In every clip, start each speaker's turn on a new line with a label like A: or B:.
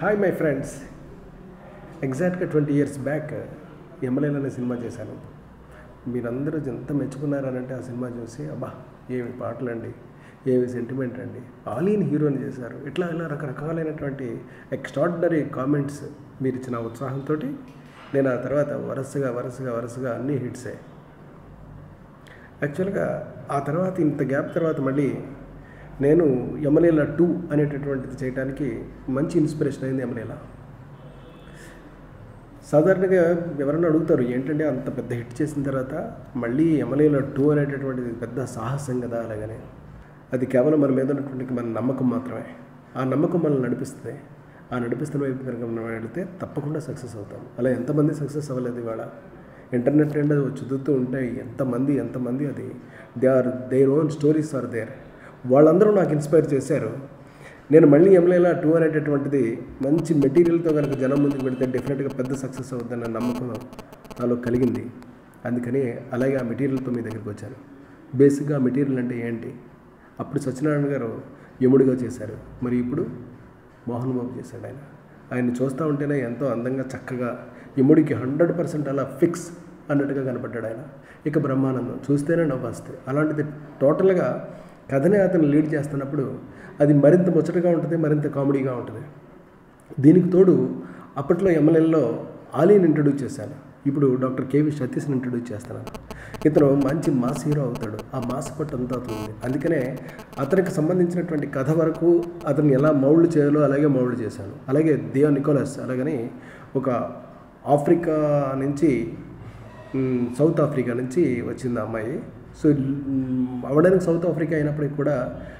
A: hi my friends ఎగ్జాక్ట్గా twenty years back ఎమ్మెల్యేలు అనే సినిమా చేశాను మీరందరూ ఎంత మెచ్చుకున్నారనంటే ఆ సినిమా చూసి అబ్బా ఏమి పాటలండి ఏమి సెంటిమెంట్ అండి ఆలీన్ హీరోని చేశారు ఇట్లా ఇలా రకరకాలైనటువంటి ఎక్స్ట్రాడినరీ కామెంట్స్ మీరు ఇచ్చిన ఉత్సాహంతో నేను ఆ తర్వాత వరుసగా వరుసగా వరుసగా అన్నీ హిట్సే యాక్చువల్గా ఆ తర్వాత ఇంత గ్యాప్ తర్వాత మళ్ళీ నేను యమలీల టూ అనేటటువంటిది చేయడానికి మంచి ఇన్స్పిరేషన్ అయింది యమలీల సాధారణంగా ఎవరైనా అడుగుతారు ఏంటంటే అంత పెద్ద హిట్ చేసిన తర్వాత మళ్ళీ యమలీల టూ అనేటటువంటిది పెద్ద సాహసం కదా అలాగనే అది కేవలం మన మీద ఉన్నటువంటి మన నమ్మకం మాత్రమే ఆ నమ్మకం మనల్ని నడిపిస్తుంది ఆ నడిపిస్తున్న వైపు కనుక మనం వెళితే తప్పకుండా సక్సెస్ అవుతాం అలా ఎంతమంది సక్సెస్ అవ్వలేదు ఇవాళ ఇంటర్నెట్ అండ్ అది చదువుతూ ఉంటాయి ఎంతమంది ఎంతమంది అది they are their own stories are there వాళ్ళందరూ నాకు ఇన్స్పైర్ చేశారు నేను మళ్ళీ ఎంలైలా టూ అనేటటువంటిది మంచి మెటీరియల్తో కనుక జనం ముందుకు పెడితే డెఫినెట్గా పెద్ద సక్సెస్ అవుతుందన్న నమ్మకం నాలో కలిగింది అందుకని అలాగే ఆ మెటీరియల్తో మీ దగ్గరికి వచ్చాను బేసిక్గా ఆ మెటీరియల్ అంటే ఏంటి అప్పుడు సత్యనారాయణ గారు యముడిగా చేశారు మరి ఇప్పుడు మోహన్ బాబు చేశాడు ఆయన ఆయన్ని చూస్తూ ఉంటేనే ఎంతో అందంగా చక్కగా యముడికి హండ్రెడ్ పర్సెంట్ అలా ఫిక్స్ అన్నట్టుగా కనపడ్డాడు ఆయన ఇక బ్రహ్మానందం చూస్తేనే నవ్వొస్తుంది అలాంటిది టోటల్గా కథనే అతను లీడ్ చేస్తున్నప్పుడు అది మరింత ముచ్చటగా ఉంటుంది మరింత కామెడీగా ఉంటుంది దీనికి తోడు అప్పట్లో ఎమ్మెల్యేలో ఆలీని ఇంట్రడ్యూస్ చేశాను ఇప్పుడు డాక్టర్ కేవి సతీష్ని ఇంట్రడ్యూస్ చేస్తున్నాను ఇతను మంచి మాస్ హీరో అవుతాడు ఆ మాస్ పట్టు అంతా అవుతుంది అందుకనే అతనికి సంబంధించినటువంటి కథ వరకు అతను ఎలా మౌల్డ్ చేయాలో అలాగే మౌల్డ్ చేశాను అలాగే దియో నికోలస్ అలాగని ఒక ఆఫ్రికా నుంచి మ్, సౌత్ ఆఫ్రికా నుంచి వచ్చింది ఆ అమ్మాయి సో మ్, అవడానికి సౌత్ ఆఫ్రికా అయినప్పటికీ కూడా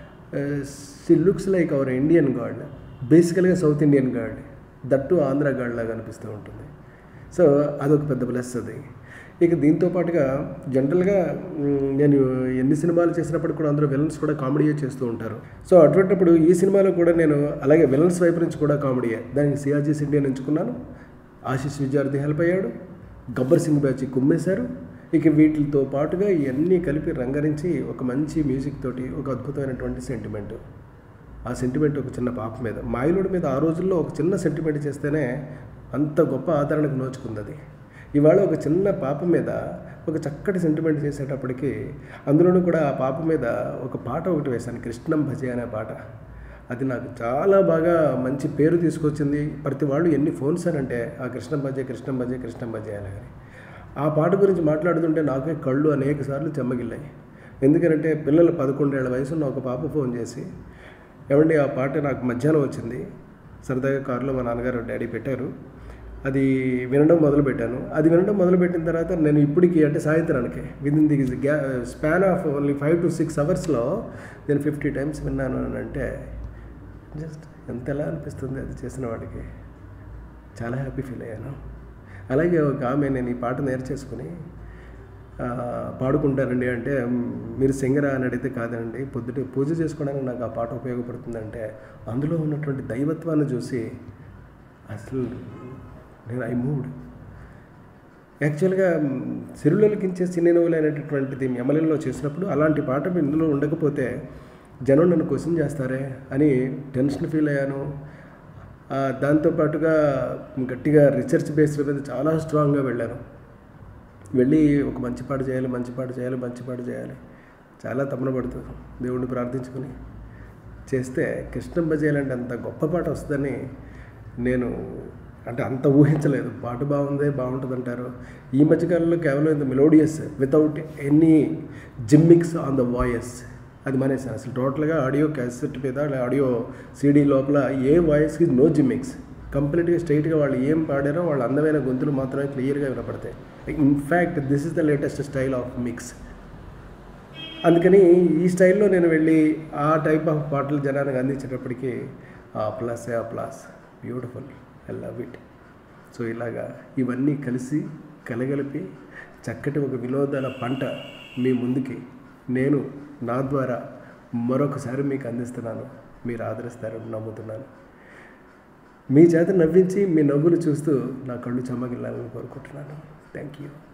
A: she looks like our Indian god బేసికల్గా South Indian god that Andhra god లాగా అనిపిస్తూ ఉంటుంది సో అదొక పెద్ద ప్లస్ అది ఇక దీంతో పాటుగా జనరల్గా మ్, నేను ఎన్ని సినిమాలు చేసినప్పుడు కూడా అందరూ విలన్స్ కూడా కామెడీయే చేస్తూ ఉంటారు సో అటువంటిప్పుడు ఈ సినిమాలో కూడా నేను అలాగే విలన్స్ వైపు నుంచి కూడా కామెడీయే దానికి సిఆర్జీ సిండియన్ ఎంచుకున్నాను ఆశీష్ విద్యార్థి హెల్ప్ అయ్యాడు గబ్బర్ సింగ్ బ్యాచ్ కుమ్మేశారు ఇక వీటితో పాటుగా ఇవన్నీ కలిపి రంగరించి ఒక మంచి మ్యూజిక్ తోటి ఒక అద్భుతమైనటువంటి సెంటిమెంట్ ఆ సెంటిమెంట్ ఒక చిన్న పాప మీద మాయలుడి మీద ఆ రోజుల్లో ఒక చిన్న సెంటిమెంట్ చేస్తేనే అంత గొప్ప ఆదరణకు నోచుకుంది అది ఇవాళ ఒక చిన్న పాప మీద ఒక చక్కటి సెంటిమెంట్ చేసేటప్పటికి అందులోనూ కూడా ఆ పాప మీద ఒక పాట ఒకటి వేశాను కృష్ణం భజే అనే పాట అది నాకు చాలా బాగా మంచి పేరు తీసుకొచ్చింది ప్రతి వాళ్ళు ఎన్ని ఫోన్స్ అని అంటే ఆ కృష్ణం భజే కృష్ణం భజే కృష్ణం భజే అలాగని ఆ పాట గురించి మాట్లాడుతుంటే నాకే కళ్ళు అనేక సార్లు చెమ్మగిల్లాయి ఎందుకంటే పిల్లలు పదకొండేళ్ల వయసున్న ఒక పాప ఫోన్ చేసి ఏమండి ఆ పాట నాకు మధ్యాహ్నం వచ్చింది సరదాగా కారులో మా నాన్నగారు డాడీ పెట్టారు అది వినడం మొదలుపెట్టాను అది వినడం మొదలుపెట్టిన తర్వాత నేను ఇప్పటికి అంటే సాయంత్రానికి విత్ ఇన్ ది గ్యా span of only five to six అవర్స్లో నేను ఫిఫ్టీ టైమ్స్ విన్నాను అని అంటే జస్ట్ ఎంత ఎలా అనిపిస్తుంది అది చేసిన వాడికి చాలా హ్యాపీ ఫీల్ అయ్యాను అలాగే ఒక ఆమె నేను ఈ పాట నేర్చేసుకుని ఆ, పాడుకుంటారండి అంటే "మ్, మీరు సింగరా అని అడిగితే కాదండి పొద్దుట పూజ చేసుకోవడానికి నాకు ఆ పాట ఉపయోగపడుతుందంటే అందులో ఉన్నటువంటి దైవత్వాన్ని చూసి అసలు నేను ఐ మూడ్ యాక్చువల్గా సిరులకించే సినీ నవ్వులు అనేటటువంటిది ఎమ్మెల్యేలో చేసినప్పుడు అలాంటి పాట ఇందులో ఉండకపోతే జనం నన్ను క్వశ్చన్ చేస్తారే అని టెన్షన్ ఫీల్ అయ్యాను ఆ, దాంతోపాటుగా గట్టిగా రీసెర్చ్ బేస్డ్ మీద చాలా స్ట్రాంగ్గా వెళ్ళాను వెళ్ళి ఒక మంచి పాట చేయాలి మంచి పాట చేయాలి మంచి పాట చేయాలి చాలా తపన పడుతూ దేవుడిని ప్రార్థించుకుని చేస్తే కృష్ణం బజేయాలంటే అంత గొప్ప పాట వస్తుందని నేను అంటే అంత ఊహించలేదు పాట బాగుందే బాగుంటుంది అంటారు ఈ మధ్యకాలంలో కేవలం ఇంత melodious without any gimmicks on the voice అది మానేసాను అసలు టోటల్గా ఆడియో క్యాసెట్ మీద ఆడియో సీడీ లోపల ఏ వాయిస్కి నో జిమ్మిక్స్ కంప్లీట్గా స్ట్రైట్గా వాళ్ళు ఏం పాడారో వాళ్ళ అందమైన గొంతులు మాత్రమే క్లియర్గా వినపడతాయి in fact this is the latest style of mix అందుకని ఈ స్టైల్లో నేను వెళ్ళి ఆ టైప్ ఆఫ్ పాటలు జనానికి అందించేటప్పటికి ఆ ప్లస్ ఆ plus beautiful I love it so ఇలాగా ఇవన్నీ కలిసి కలగలిపి చక్కటి ఒక వినోదాల పంట మీ ముందుకి నేను నా ద్వారా మరొకసారి మీకు అందిస్తున్నాను మీరు ఆదరిస్తారని నమ్ముతున్నాను మీ చేత నవ్వించి మీ నవ్వులు చూస్తూ నా కళ్ళు చెమ్మగిల్లాలని కోరుకుంటున్నాను థ్యాంక్ యూ